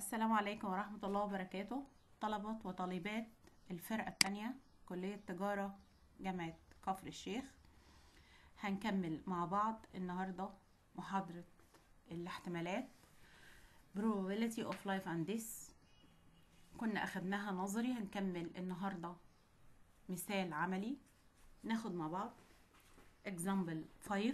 السلام عليكم ورحمة الله وبركاته طلبة وطالبات الفرقة التانية كلية تجارة جامعة كفر الشيخ هنكمل مع بعض النهاردة محاضرة الاحتمالات probability of life and death كنا أخدناها نظري هنكمل النهاردة مثال عملي ناخد مع بعض example 5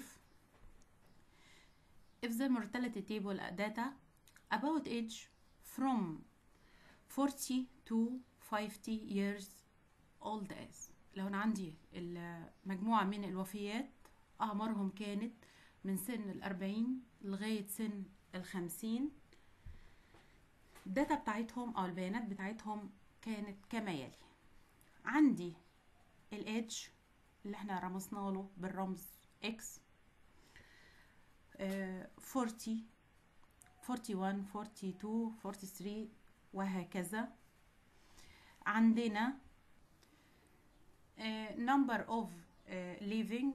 if the mortality table data about age from 40 to 50 years old as لو انا عندي مجموعة من الوفيات اعمارهم كانت من سن الأربعين لغاية سن الخمسين الداتا بتاعتهم او البيانات بتاعتهم كانت كما يلي عندي الايدج اللي احنا رمزنا له بالرمز x آه، 40 41 42 43 وهكذا عندنا uh, number of uh, living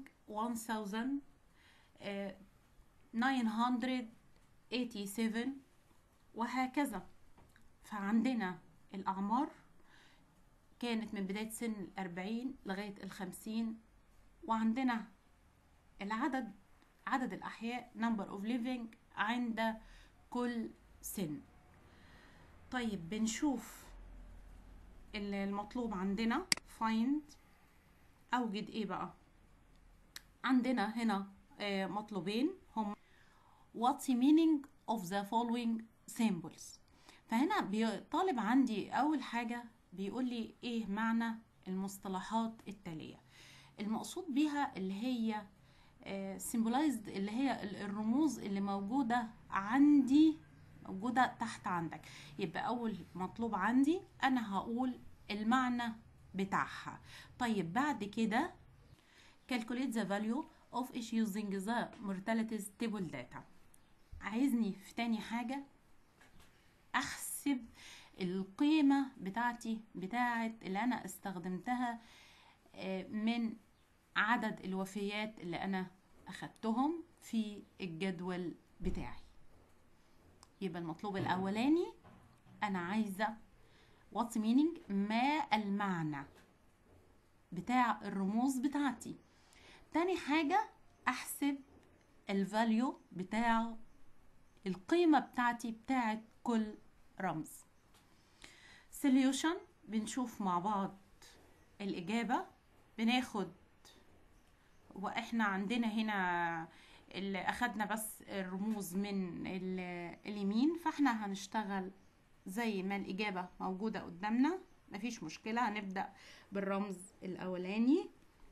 1987 وهكذا فعندنا الأعمار كانت من بداية سن الأربعين لغاية الخمسين وعندنا العدد عدد الأحياء number of living عند كل سن طيب بنشوف المطلوب عندنا find أوجد إيه بقى عندنا هنا آه مطلوبين هم what's the meaning of the following symbols فهنا بيطالب عندي أول حاجة بيقول لي إيه معنى المصطلحات التالية المقصود بيها اللي هي سيمبلايزد اللي هي الرموز اللي موجودة عندي موجودة تحت عندك يبقى أول مطلوب عندي أنا هقول المعنى بتاعها طيب بعد كده calculate the value of each using the mortalities table data عايزني في تاني حاجة أحسب القيمة بتاعتي بتاعت اللي أنا استخدمتها من عدد الوفيات اللي أنا أخدتهم في الجدول بتاعي يبقى المطلوب الأولاني أنا عايزة what's meaning ما المعنى بتاع الرموز بتاعتي تاني حاجة أحسب الفاليو بتاع القيمة بتاعتي بتاعت كل رمز solution بنشوف مع بعض الإجابة بناخد واحنا عندنا هنا اللي اخدنا بس الرموز من اليمين فاحنا هنشتغل زي ما الاجابة موجودة قدامنا مفيش مشكلة هنبدأ بالرمز الاولاني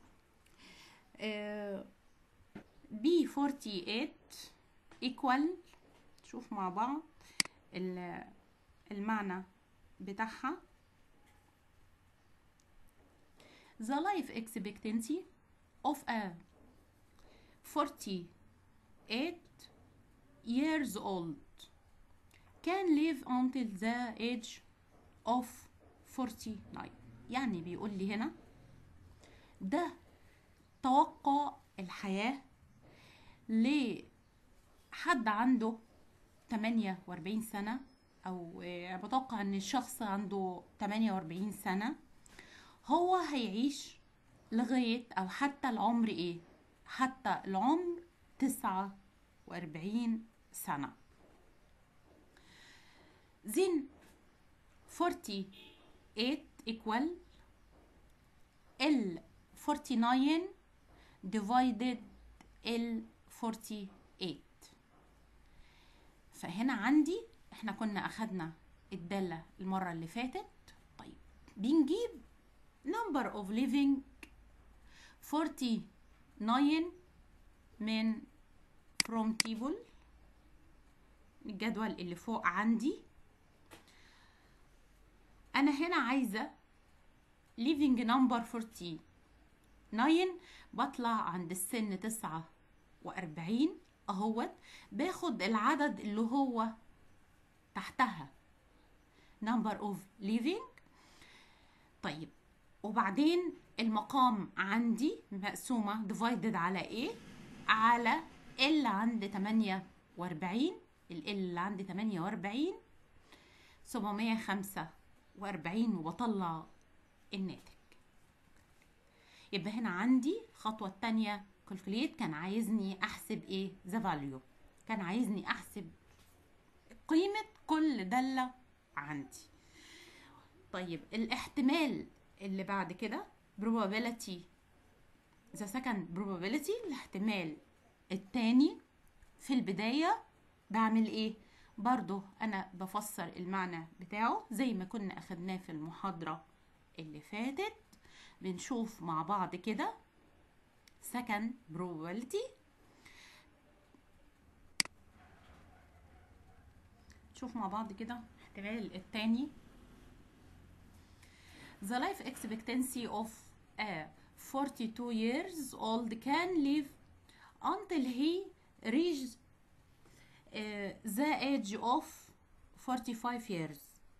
بي 48 equal شوف مع بعض المعنى بتاعها the life expectancy of a 48 years old can live until the age of 49 يعني بيقول لي هنا ده توقع الحياة لحد عنده 48 سنة أو بتوقع إن الشخص عنده 48 سنة هو هيعيش لغاية أو حتى العمر إيه؟ حتى العمر تسعة وأربعين سنة then 48 equal ال 49 divided ال 48 فهنا عندي احنا كنا أخدنا الدالة المرة اللي فاتت طيب بنجيب number of living 49 من from table الجدول اللي فوق عندي انا هنا عايزة living number 49 بطلع عند السن تسعة وأربعين اهوت باخد العدد اللي هو تحتها number of living طيب وبعدين المقام عندي مقسومة divided على ايه على ال عند 48 ال اللي عندي 48 745 وبطلع الناتج يبقى هنا عندي الخطوة التانية calculate كان عايزني احسب ايه the value كان عايزني احسب قيمة كل دالة عندي طيب الاحتمال اللي بعد كده probability the second probability الاحتمال التاني في البداية بعمل ايه برضو انا بفسر المعنى بتاعه زي ما كنا اخدناه في المحاضرة اللي فاتت بنشوف مع بعض كده second probability نشوف مع بعض كده احتمال التاني the life expectancy of a 42 years old can live until he reaches uh, the age of 45 years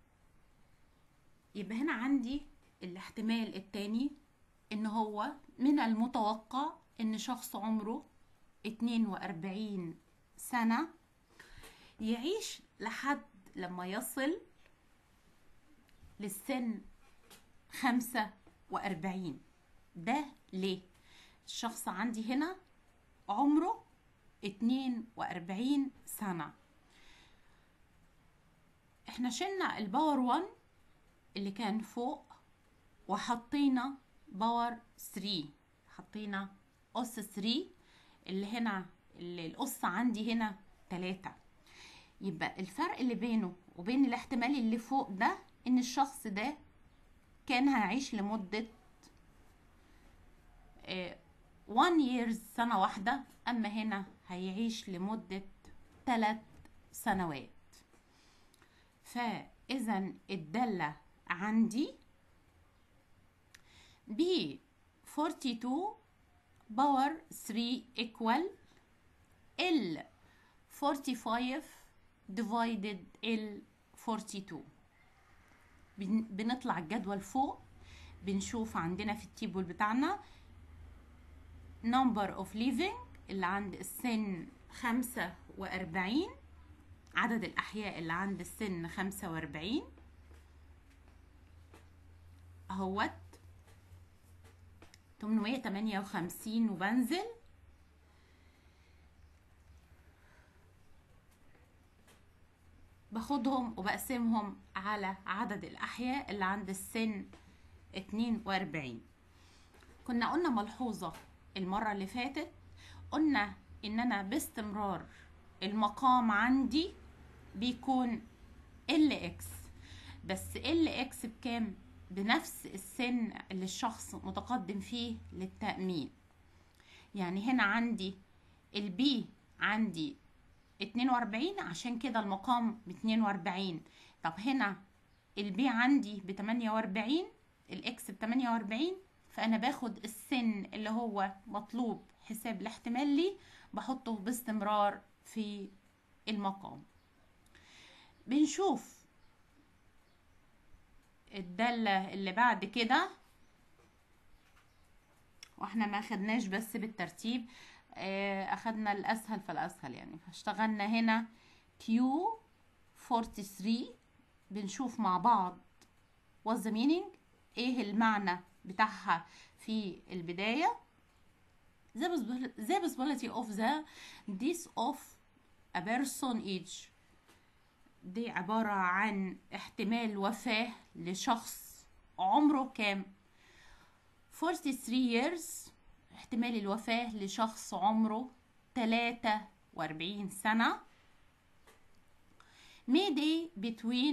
يبقى هنا عندي الاحتمال التاني ان هو من المتوقع ان شخص عمره 42 سنة يعيش لحد لما يصل للسن 45 ده ليه الشخص عندي هنا عمره 42 سنة احنا شلنا الباور 1 اللي كان فوق وحطينا باور 3 حطينا أس 3 اللي هنا اللي القص عندي هنا 3 يبقى الفرق اللي بينه وبين الاحتمال اللي فوق ده ان الشخص ده كان هيعيش لمدة 1 years سنة واحدة أما هنا هيعيش لمدة 3 سنوات فإذا الدالة عندي ب 42 باور 3 equal ال 45 divided ال 42 بن- بنطلع الجدول فوق بنشوف عندنا في التيبل بتاعنا number of living اللي عند السن 45 عدد الأحياء اللي عند السن 45 اهوت 858 وبنزل باخدهم وبقسمهم على عدد الأحياء اللي عند السن 42 كنا قلنا ملحوظة المرة اللي فاتت قلنا إن أنا باستمرار المقام عندي بيكون ال اكس بس ال اكس بكام بنفس السن اللي الشخص متقدم فيه للتأمين يعني هنا عندي البي عندي 42 عشان كده المقام ب 42 طب هنا البي عندي ب 48 الاكس ب 48 فانا باخد السن اللي هو مطلوب حساب الاحتمال لي بحطه باستمرار في المقام بنشوف الدالة اللي بعد كده واحنا ما خدناش بس بالترتيب آه، اخدنا الاسهل فالاسهل يعني فاشتغلنا هنا كيو 43 بنشوف مع بعض what's the meaning ايه المعنى بتاعها في البداية the possibil- the possibility of the death of a person age دي عبارة عن احتمال وفاة لشخص عمره كام 43 years احتمال الوفاة لشخص عمره 43 سنة mayday between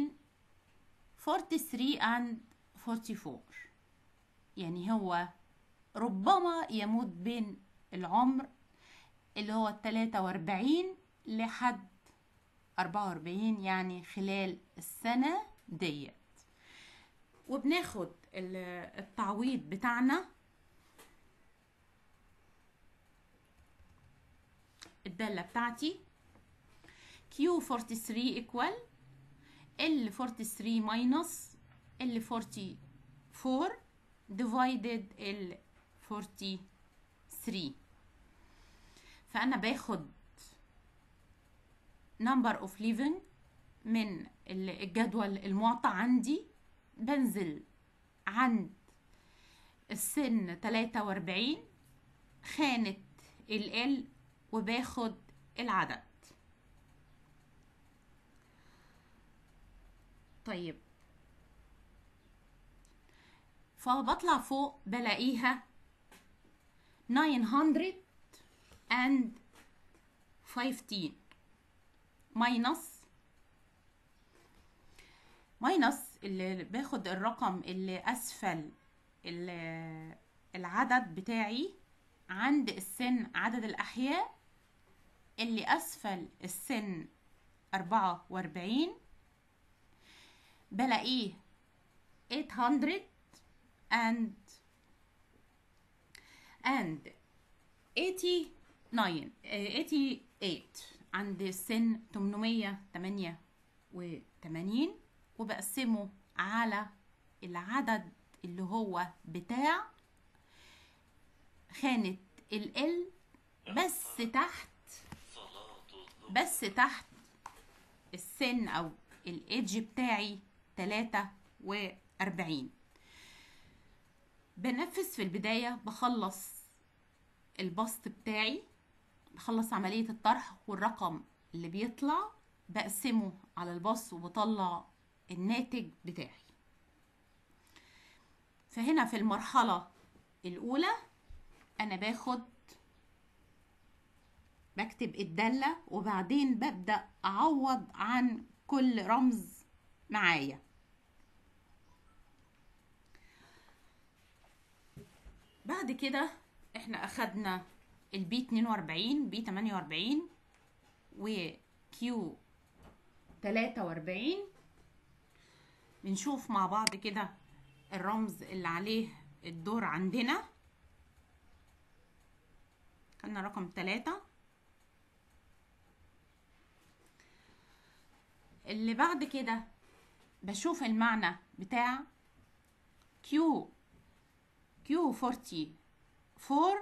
43 and 44 يعني هو ربما يموت بين العمر اللي هو 43 لحد 44 يعني خلال السنة ديت وبناخد ال- التعويض بتاعنا الدالة بتاعتي Q43 equal L43 minus L44 divided L43 فأنا باخد number of living من ال- الجدول المعطى عندي بنزل عند السن 43 خانة ال L وباخد العدد طيب فبطلع فوق بلاقيها 915 ماينس ماينس اللي باخد الرقم اللي اسفل ال- العدد بتاعي عند السن عدد الاحياء اللي اسفل السن 44 بلاقيه 800 and and 89 آه، 88 عند السن 888 وبقسمه على العدد اللي هو بتاع خانة ال L بس تحت بس تحت السن او الايدج بتاعي 43 بنفذ في البداية بخلص البسط بتاعي بخلص عملية الطرح والرقم اللي بيطلع بقسمه على البسط وبطلع الناتج بتاعي فهنا في المرحلة الأولى أنا باخد بكتب الدالة وبعدين ببدأ أعوض عن كل رمز معايا بعد كده احنا أخدنا البي 42 بي 48 وكيو 43 بنشوف مع بعض كده الرمز اللي عليه الدور عندنا خدنا رقم تلاتة اللي بعد كده بشوف المعنى بتاع كيو كيو 44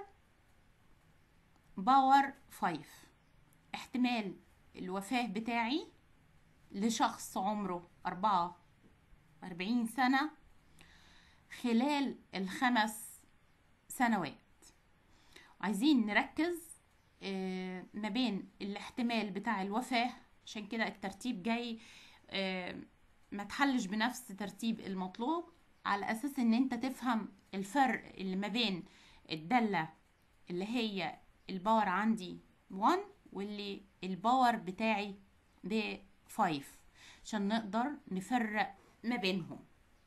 باور 5 احتمال الوفاة بتاعي لشخص عمره أربعة وأربعين سنة خلال الخمس سنوات عايزين نركز آه، ما بين الاحتمال بتاع الوفاة عشان كده الترتيب جاي آه، ما تحلش بنفس ترتيب المطلوب على اساس ان انت تفهم الفرق اللي ما بين الدالة اللي هي الباور عندي 1 واللي الباور بتاعي ب 5 عشان نقدر نفرق ما بينهم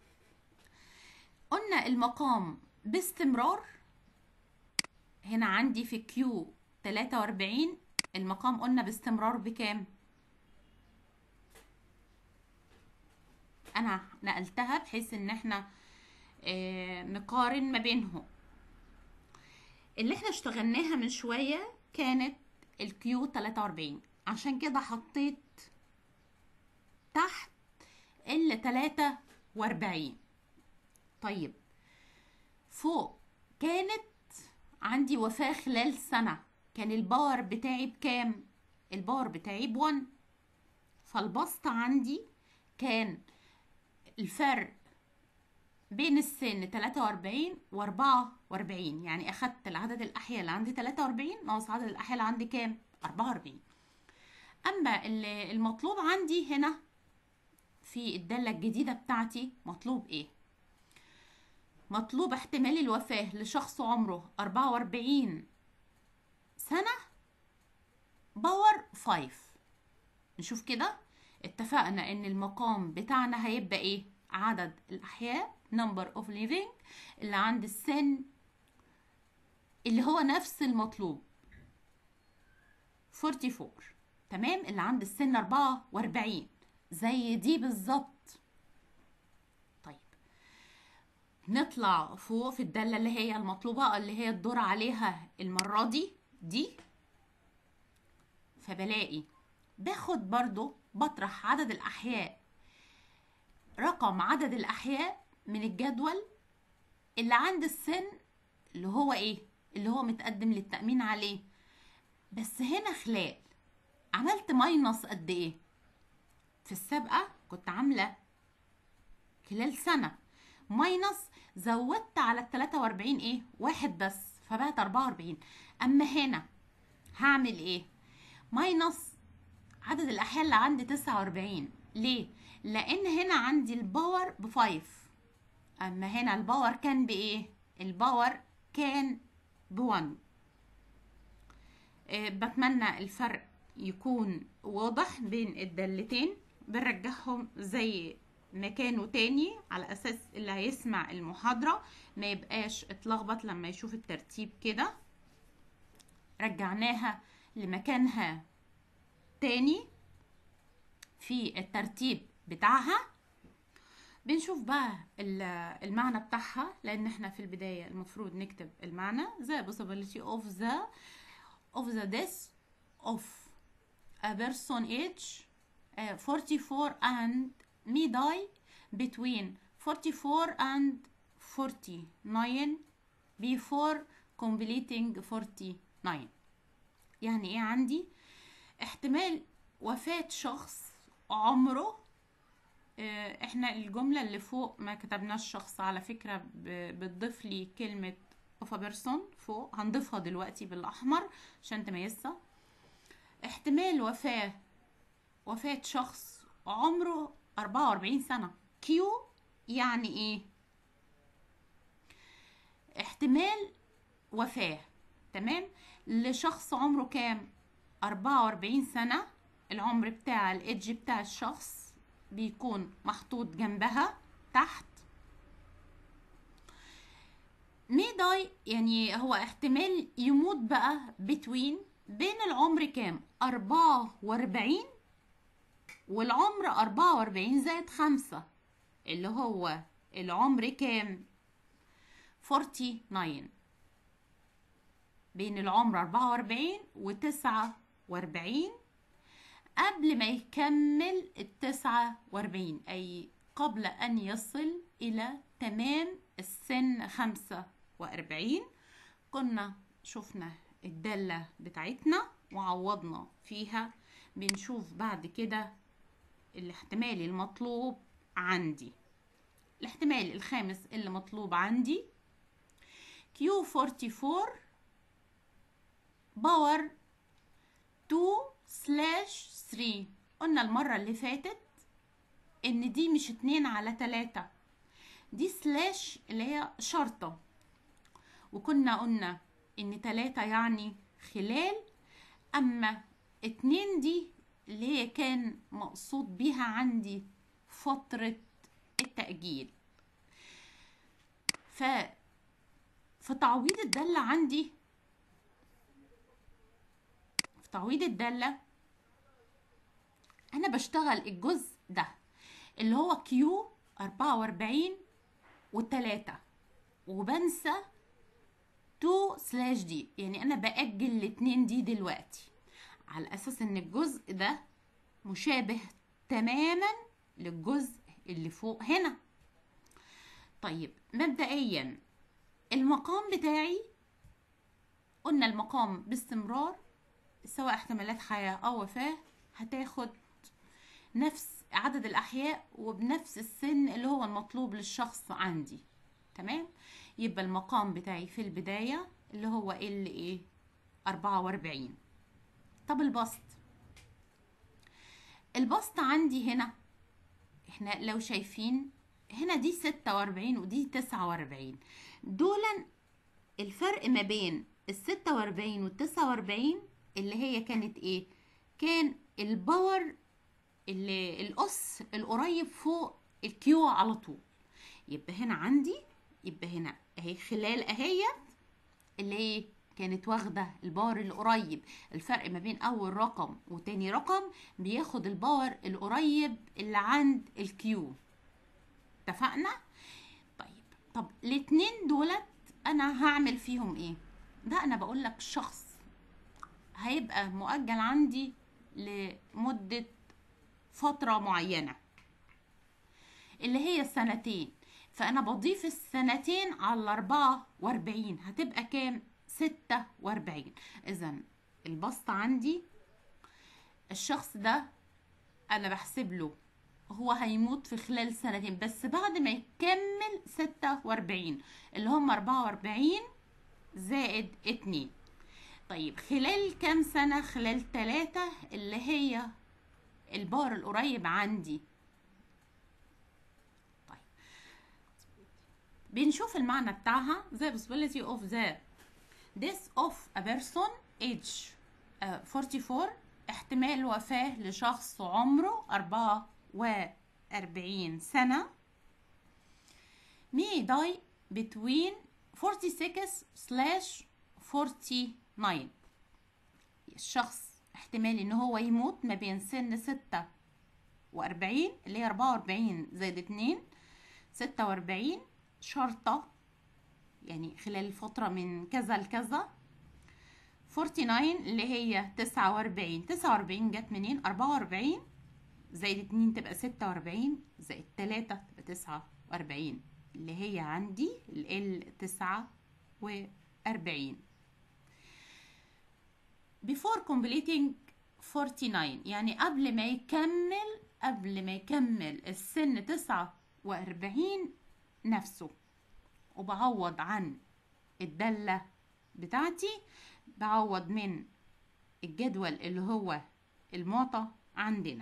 قلنا المقام باستمرار هنا عندي في كيو 43 المقام قلنا باستمرار بكام انا نقلتها بحيث ان احنا آه، نقارن ما بينهم اللي احنا اشتغلناها من شوية كانت الكيو 43 عشان كده حطيت تحت ال 43 طيب فوق كانت عندي وفاة خلال سنة كان الباور بتاعي بكام الباور بتاعي بون فالبسط عندي كان الفرق بين السن 43 و 44 يعني اخدت العدد الاحياء اللي عندي 43 ناقص عدد الاحياء اللي عندي كام 44 اما ال- المطلوب عندي هنا في الدالة الجديدة بتاعتي مطلوب ايه مطلوب احتمال الوفاة لشخص عمره 44 سنة باور 5 نشوف كده اتفقنا ان المقام بتاعنا هيبقى ايه عدد الاحياء number of living اللي عند السن اللي هو نفس المطلوب 44 تمام اللي عند السن 44 زي دي بالظبط طيب نطلع فوق في الدالة اللي هي المطلوبة اللي هي الدور عليها المرة دي دي فبلاقي باخد برضو بطرح عدد الأحياء رقم عدد الأحياء من الجدول اللي عند السن اللي هو ايه اللي هو متقدم للتأمين عليه بس هنا خلال عملت ماينس قد ايه في السابقة كنت عاملة خلال سنة ماينس زودت على ال 43 ايه واحد بس فبقت 44 اما هنا هعمل ايه ماينس عدد الاحياء اللي عندي 49 ليه لان هنا عندي الباور ب 5 اما هنا الباور كان بايه الباور كان ب 1 آه، بتمنى الفرق يكون واضح بين الدالتين بنرجعهم زي ما كانوا تاني على اساس اللي هيسمع المحاضرة ما يبقاش اتلخبط لما يشوف الترتيب كده رجعناها لمكانها تاني في الترتيب بتاعها بنشوف بقى ال- المعنى بتاعها لان احنا في البداية المفروض نكتب المعنى the possibility of the of the death of a person age uh, 44 and may die between 44 and 49 before completing 49 يعني ايه عندي احتمال وفاة شخص عمره آه، احنا الجملة اللي فوق ما كتبناش شخص على فكرة ب- بتضيف لي كلمة of a person فوق هنضيفها دلوقتي بالأحمر عشان تميزها احتمال وفاة وفاة شخص عمره 44 سنة كيو يعني ايه احتمال وفاة تمام لشخص عمره كام 44 سنة العمر بتاع الايدج بتاع الشخص بيكون محطوط جنبها تحت ميداي يعني هو احتمال يموت بقى بتوين بين العمر كام 44 والعمر 44 زائد خمسة اللي هو العمر كام 49 بين العمر 44 و 49 قبل ما يكمل التسعة واربعين أي قبل أن يصل إلى تمام السن خمسة وأربعين كنا شفنا الدالة بتاعتنا وعوضنا فيها بنشوف بعد كده الاحتمال المطلوب عندي الاحتمال الخامس اللي مطلوب عندي Q44 باور 2 سلاش 3 قلنا المرة اللي فاتت ان دي مش اتنين على تلاتة دي سلاش اللي هي شرطة وكنا قلنا ان تلاتة يعني خلال اما اتنين دي اللي هي كان مقصود بيها عندي فترة التأجيل ف في تعويض الدالة عندي في تعويض الدالة أنا بشتغل الجزء ده اللي هو كيو أربعة وأربعين والتلاتة وبنسى تو سلاش دي يعني أنا بأجل الاتنين دي دلوقتي على أساس إن الجزء ده مشابه تماما للجزء اللي فوق هنا طيب مبدئيا المقام بتاعي قلنا المقام باستمرار سواء احتمالات حياة أو وفاة هتاخد نفس عدد الأحياء وبنفس السن اللي هو المطلوب للشخص عندي تمام يبقى المقام بتاعي في البداية اللي هو ال ايه أربعة وأربعين طب البسط البسط عندي هنا احنا لو شايفين هنا دي ستة وأربعين ودي تسعة وأربعين دولا الفرق ما بين الستة وأربعين والتسعة وأربعين اللي هي كانت ايه كان الباور اللي الأس القريب فوق الكيو على طول يبقى هنا عندي يبقى هنا اهي خلال اهيت اللي هي كانت واخدة الباور القريب الفرق ما بين أول رقم وتاني رقم بياخد الباور القريب اللي عند الكيو اتفقنا؟ طيب طب الاتنين دولت أنا هعمل فيهم إيه؟ ده أنا بقول لك شخص هيبقى مؤجل عندي لمدة فترة معينة اللي هي السنتين فأنا بضيف السنتين على الأربعة وأربعين هتبقى كام؟ ستة وأربعين إذا البسط عندي الشخص ده انا بحسب له هو هيموت في خلال سنتين بس بعد ما يكمل ستة واربعين اللي هم اربعة واربعين زائد اتنين طيب خلال كام سنة خلال تلاتة اللي هي البار القريب عندي طيب بنشوف المعنى بتاعها the possibility of the death of a person age uh, 44 احتمال وفاة لشخص عمره أربعة وأربعين سنة may die between 46 slash 49 الشخص احتمال ان هو يموت ما بين سن ستة وأربعين اللي هي أربعة وأربعين زائد اتنين ستة وأربعين شرطة يعني خلال فترة من كذا لكذا 49 اللي هي تسعة وأربعين تسعة وأربعين جت منين أربعة وأربعين زائد اتنين تبقى ستة وأربعين زائد تلاتة تبقى تسعة وأربعين اللي هي عندي ال تسعة وأربعين before completing 49 يعني قبل ما يكمل قبل ما يكمل السن تسعة وأربعين نفسه وبعوض عن الدالة بتاعتي بعوض من الجدول اللي هو المعطى عندنا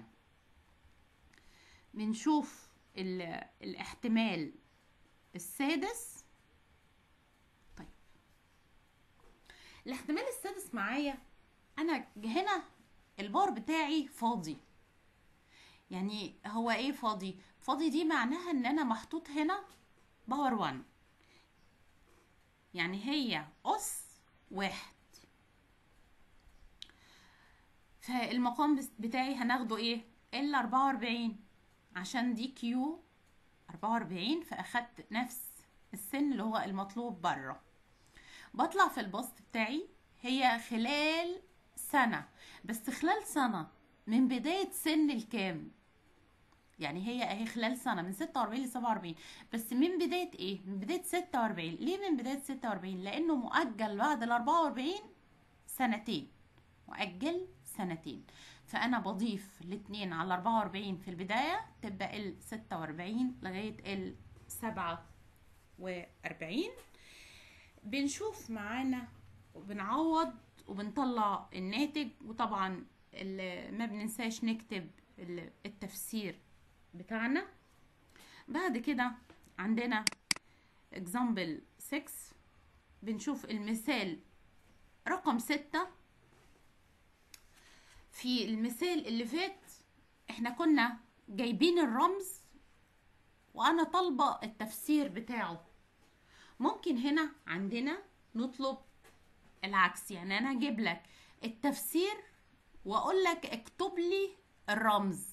بنشوف الاحتمال السادس طيب الاحتمال السادس معايا انا هنا البار بتاعي فاضي يعني هو ايه فاضي فاضي دي معناها ان انا محطوط هنا باور 1 يعني هي اس واحد فالمقام بتاعي هناخده ايه ال 44 عشان دي كيو 44 فاخدت نفس السن اللي هو المطلوب بره بطلع في البسط بتاعي هي خلال سنة بس خلال سنة من بداية سن الكام يعني هي اهي خلال سنة من 46 ل 47 بس من بداية ايه؟ من بداية 46 ليه من بداية 46 لانه مؤجل بعد ال 44 سنتين مؤجل سنتين فانا بضيف الاتنين على 44 في البداية تبقى ال 46 لغاية ال 47 بنشوف معانا وبنعوض وبنطلع الناتج وطبعا ما بننساش نكتب التفسير بتاعنا بعد كده عندنا example 6 بنشوف المثال رقم ستة في المثال اللي فات احنا كنا جايبين الرمز وانا طالبة التفسير بتاعه ممكن هنا عندنا نطلب العكس يعني انا اجيب لك التفسير واقول لك اكتب لي الرمز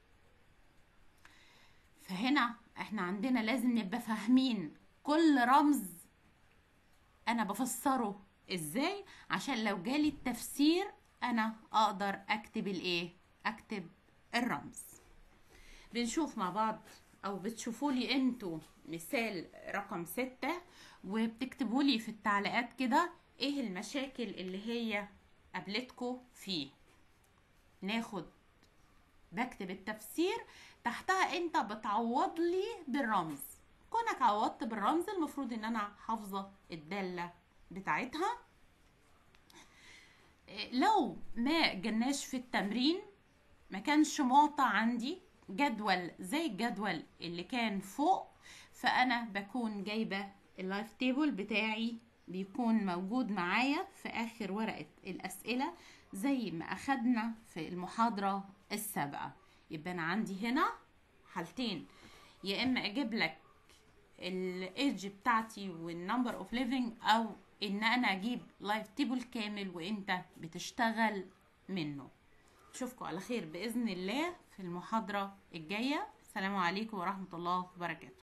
فهنا احنا عندنا لازم نبقى فاهمين كل رمز انا بفسره ازاي عشان لو جالي التفسير انا اقدر اكتب الايه اكتب الرمز بنشوف مع بعض او بتشوفوا لي انتوا مثال رقم ستة وبتكتبوا لي في التعليقات كده ايه المشاكل اللي هي قابلتكوا فيه ناخد بكتب التفسير تحتها انت بتعوض لي بالرمز كونك عوضت بالرمز المفروض ان انا حافظه الداله بتاعتها لو ما جناش في التمرين ما كانش معطى عندي جدول زي الجدول اللي كان فوق فانا بكون جايبه اللايف تيبل بتاعي بيكون موجود معايا في اخر ورقه الاسئله زي ما اخدنا في المحاضره السابقه يبقى انا عندي هنا حالتين يا اما اجيب لك الايدج بتاعتي والنمبر اوف ليفنج او ان انا اجيب لايف تيبل كامل وانت بتشتغل منه اشوفكم على خير باذن الله في المحاضره الجايه السلام عليكم ورحمه الله وبركاته